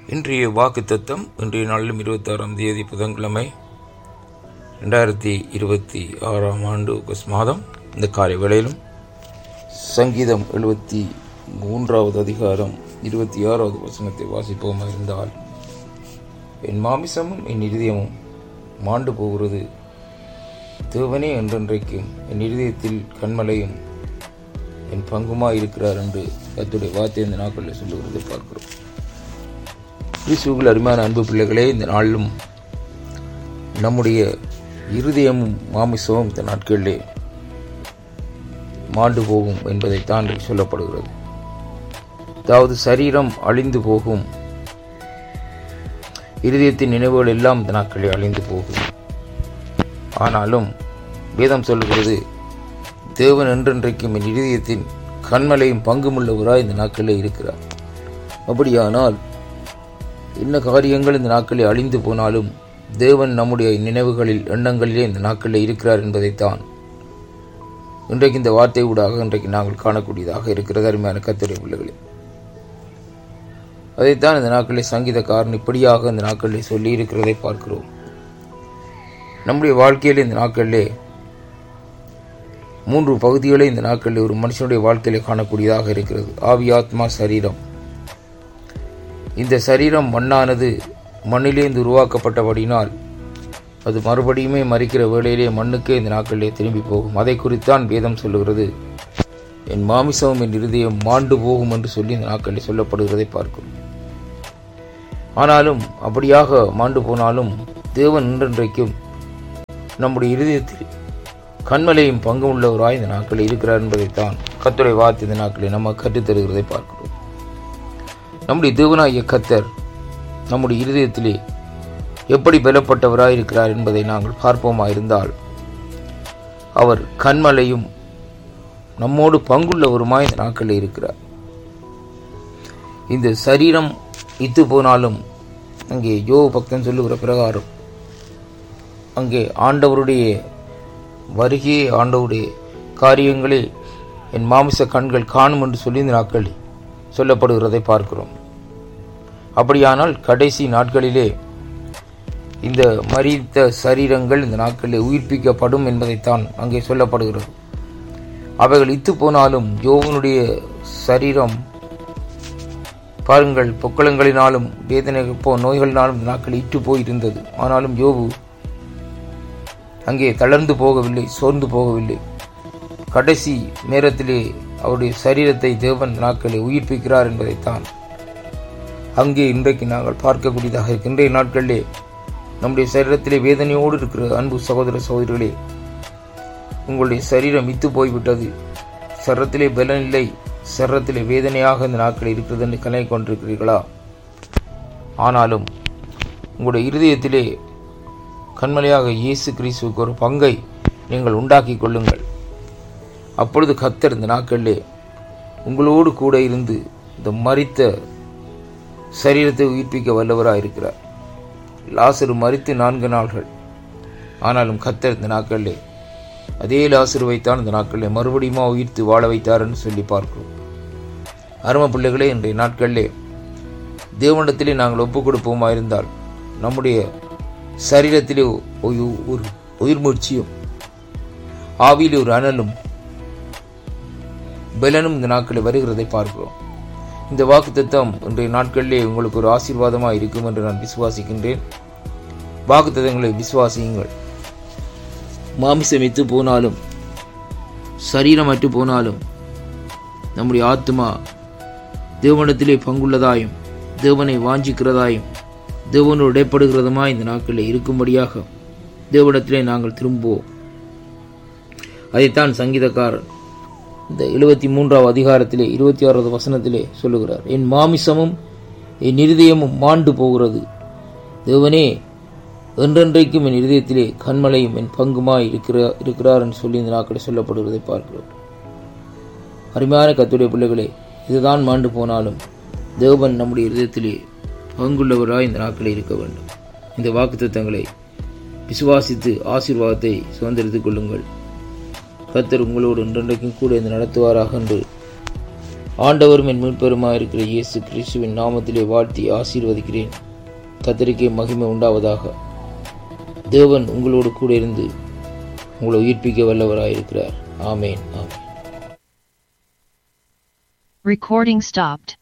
இன்றைய வாக்கு தத்தம் இன்றைய நாளிலும் இருபத்தாறாம் தேதி புதன்கிழமை ரெண்டாயிரத்தி இருபத்தி ஆறாம் ஆண்டு ஆகஸ்ட் மாதம் இந்த காலை வேளையிலும் சங்கீதம் எழுபத்தி மூன்றாவது அதிகாரம் இருபத்தி ஆறாவது வசனத்தை வாசிப்போமா இருந்தால் என் மாமிசமும் என் இருதயமும் மாண்டு போகிறது தேவனே என்றென்றைக்கும் என் இருதயத்தில் கண்மலையும் என் பங்குமாய் இருக்கிறார் என்று கத்துடைய வார்த்தை இந்த நாட்களில் சொல்லுகிறதை பார்க்கிறோம் கிறிஸ்துவுக்குள் அருமையான அன்பு பிள்ளைகளே இந்த நாளிலும் நம்முடைய இருதயமும் மாமிசமும் இந்த நாட்களிலே மாண்டு போகும் என்பதைத்தான் இன்றைக்கு சொல்லப்படுகிறது அதாவது சரீரம் அழிந்து போகும் இருதயத்தின் நினைவுகள் எல்லாம் இந்த நாட்களில் அழிந்து போகும் ஆனாலும் வேதம் சொல்லுகிறது தேவன் என்றென்றைக்கும் என் இருதயத்தின் கண்மலையும் பங்குமுள்ளவராய் இந்த நாட்களில் இருக்கிறார் அப்படியானால் என்ன காரியங்கள் இந்த நாட்களில் அழிந்து போனாலும் தேவன் நம்முடைய நினைவுகளில் எண்ணங்களிலே இந்த நாட்களில் இருக்கிறார் என்பதைத்தான் இன்றைக்கு இந்த வார்த்தை ஊடாக இன்றைக்கு நாங்கள் காணக்கூடியதாக இருக்கிறது அருமையான கத்துரை பிள்ளைகளே அதைத்தான் இந்த நாட்களில் சங்கீதக்காரன் இப்படியாக இந்த நாட்களில் சொல்லி இருக்கிறதை பார்க்கிறோம் நம்முடைய வாழ்க்கையில் இந்த நாட்களிலே மூன்று பகுதிகளை இந்த நாட்களில் ஒரு மனுஷனுடைய வாழ்க்கையிலே காணக்கூடியதாக இருக்கிறது ஆவி ஆத்மா சரீரம் இந்த சரீரம் மண்ணானது மண்ணிலேந்து உருவாக்கப்பட்டபடினால் அது மறுபடியுமே மறிக்கிற வேளையிலே மண்ணுக்கே இந்த நாட்களிலே திரும்பி போகும் அதை குறித்தான் வேதம் சொல்லுகிறது என் மாமிசமும் என் இருதயம் மாண்டு போகும் என்று சொல்லி இந்த நாட்களில் சொல்லப்படுகிறதை பார்க்கிறோம் ஆனாலும் அப்படியாக மாண்டு போனாலும் தேவன் இன்றென்றைக்கும் நம்முடைய இருதயத்தில் கண்மலையும் பங்கு உள்ளவராய் இந்த நாட்களில் இருக்கிறார் என்பதைத்தான் கத்துரை வார்த்தை இந்த நாட்களில் நம்ம கற்றுத்தருகிறதை பார்க்கிறோம் நம்முடைய தேவனாகிய கத்தர் நம்முடைய இருதயத்திலே எப்படி பலப்பட்டவராய் இருக்கிறார் என்பதை நாங்கள் பார்ப்போமா இருந்தால் அவர் கண்மலையும் நம்மோடு பங்குள்ளவருமாய் இந்த நாட்களில் இருக்கிறார் இந்த சரீரம் இத்து போனாலும் அங்கே யோ பக்தன் சொல்லுகிற பிரகாரம் அங்கே ஆண்டவருடைய வருகையே ஆண்டவருடைய காரியங்களே என் மாமிச கண்கள் காணும் என்று சொல்லி இந்த நாட்களில் சொல்லப்படுகிறதை பார்க்கிறோம் அப்படியானால் கடைசி நாட்களிலே இந்த மறித்த சரீரங்கள் இந்த நாட்களில் உயிர்ப்பிக்கப்படும் என்பதைத்தான் அங்கே சொல்லப்படுகிறது அவைகள் இத்து போனாலும் யோவனுடைய சரீரம் பாருங்கள் பொக்களங்களினாலும் வேதனை போ நோய்களினாலும் இந்த நாட்கள் இட்டு போயிருந்தது ஆனாலும் யோவு அங்கே தளர்ந்து போகவில்லை சோர்ந்து போகவில்லை கடைசி நேரத்திலே அவருடைய சரீரத்தை தேவன் நாட்களை உயிர்ப்பிக்கிறார் என்பதைத்தான் அங்கே இன்றைக்கு நாங்கள் பார்க்கக்கூடியதாக இருக்கு இன்றைய நாட்களிலே நம்முடைய சரீரத்திலே வேதனையோடு இருக்கிற அன்பு சகோதர சகோதரிகளே உங்களுடைய சரீரம் இத்து போய்விட்டது சரத்திலே பலன் இல்லை சரத்திலே வேதனையாக இந்த நாட்கள் இருக்கிறது என்று கலை கொண்டிருக்கிறீர்களா ஆனாலும் உங்களுடைய இருதயத்திலே கண்மலையாக இயேசு கிறிஸ்துவுக்கு ஒரு பங்கை நீங்கள் உண்டாக்கி கொள்ளுங்கள் அப்பொழுது கத்தர் இந்த நாட்களிலே உங்களோடு கூட இருந்து இந்த மறித்த சரீரத்தை உயிர்ப்பிக்க வல்லவராக இருக்கிறார் லாசரு மறித்து நான்கு நாள்கள் ஆனாலும் கத்தர் இந்த நாட்களிலே அதே லாசருவைத்தான் இந்த நாட்களிலே மறுபடியுமா உயிர்த்து வாழ வைத்தார் என்று சொல்லி பார்க்கிறோம் அரும பிள்ளைகளே இன்றைய நாட்களிலே தேவனிடத்திலே நாங்கள் ஒப்புக் கொடுப்போமா இருந்தால் நம்முடைய சரீரத்திலே ஒரு உயிர் மூர்ச்சியும் ஆவியில் ஒரு அனலும் பலனும் இந்த நாட்களில் வருகிறதை பார்க்கிறோம் இந்த வாக்கு தத்துவம் இன்றைய நாட்களிலே உங்களுக்கு ஒரு ஆசீர்வாதமாக இருக்கும் என்று நான் விசுவாசிக்கின்றேன் வாக்கு தத்துவங்களை விசுவாசியுங்கள் மாமிசமித்து போனாலும் சரீரமற்று போனாலும் நம்முடைய ஆத்மா தேவனிடத்திலே பங்குள்ளதாயும் தேவனை வாஞ்சிக்கிறதாயும் தேவனோடு இடைப்படுகிறதுமா இந்த நாட்களில் இருக்கும்படியாக தேவனிடத்திலே நாங்கள் திரும்புவோம் அதைத்தான் சங்கீதக்காரன் இந்த எழுபத்தி மூன்றாவது அதிகாரத்திலே இருபத்தி ஆறாவது வசனத்திலே சொல்லுகிறார் என் மாமிசமும் என் இருதயமும் மாண்டு போகிறது தேவனே என்றென்றைக்கும் என் இருதயத்திலே கண்மலையும் என் பங்குமாய் இருக்கிற இருக்கிறார் என்று சொல்லி இந்த நாட்களில் சொல்லப்படுவதை பார்க்கிறோம் அருமையான கத்துடைய பிள்ளைகளே இதுதான் மாண்டு போனாலும் தேவன் நம்முடைய இருதயத்திலே பங்குள்ளவராய் இந்த நாட்களில் இருக்க வேண்டும் இந்த வாக்குத்தத்தங்களை விசுவாசித்து ஆசீர்வாதத்தை சுதந்திரித்துக் கொள்ளுங்கள் கத்தர் உங்களோடு இன்றைக்கும் கூட இந்த நடத்துவாராக என்று ஆண்டவரும் என் மீட்பெருமாக இருக்கிற இயேசு கிறிஸ்துவின் நாமத்திலே வாழ்த்தி ஆசீர்வதிக்கிறேன் கத்தரிக்கே மகிமை உண்டாவதாக தேவன் உங்களோடு கூட இருந்து உங்களை உயிர்ப்பிக்க வல்லவராயிருக்கிறார் ஆமேன் ஆமேன் Recording stopped.